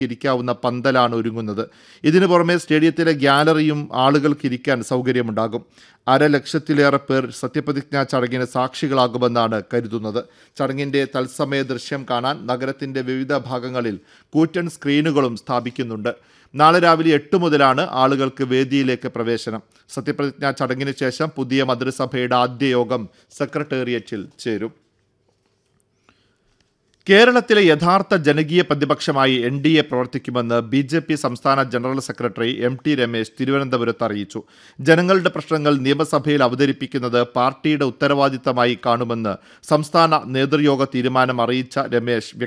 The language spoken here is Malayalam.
ഇരിക്കാവുന്ന പന്തലാണ് ഒരുങ്ങുന്നത് ഇതിനു പുറമെ സ്റ്റേഡിയത്തിലെ ഗ്യാലറിയും ആളുകൾക്ക് ഇരിക്കാൻ സൗകര്യമുണ്ടാകും അര ലക്ഷത്തിലേറെ പേർ സത്യപ്രതിജ്ഞാ ചടങ്ങിന് സാക്ഷികളാകുമെന്നാണ് കരുതുന്നത് ചടങ്ങിന്റെ തത്സമയ ദൃശ്യം കാണാൻ നഗരത്തിന്റെ വിവിധ ഭാഗങ്ങളിൽ കൂറ്റൻ സ്ക്രീനുകളും സ്ഥാപിക്കുന്നുണ്ട് നാളെ രാവിലെ എട്ട് മുതലാണ് ആളുകൾക്ക് വേദിയിലേക്ക് പ്രവേശനം സത്യപ്രതിജ്ഞാ ചടങ്ങിന് ശേഷം പുതിയ മന്ത്രിസഭയുടെ ആദ്യ യോഗം സെക്രട്ടേറിയറ്റിൽ ചേരും കേരളത്തിലെ യഥാർത്ഥ ജനകീയ പ്രതിപക്ഷമായി എൻ ഡി എ പ്രവർത്തിക്കുമെന്ന് ബി ജെ പി സംസ്ഥാന general secretary M T Ramesh തിരുവനന്തപുരത്ത് അറിയിച്ചു ജനങ്ങളുടെ പ്രശ്നങ്ങൾ നിയമസഭയിൽ അവതരിപ്പിക്കുന്നത് പാർട്ടിയുടെ ഉത്തരവാദിത്തമായി കാണുമെന്ന് സംസ്ഥാന നേതൃയോഗ തീരുമാനം അറിയിച്ച രമേശ്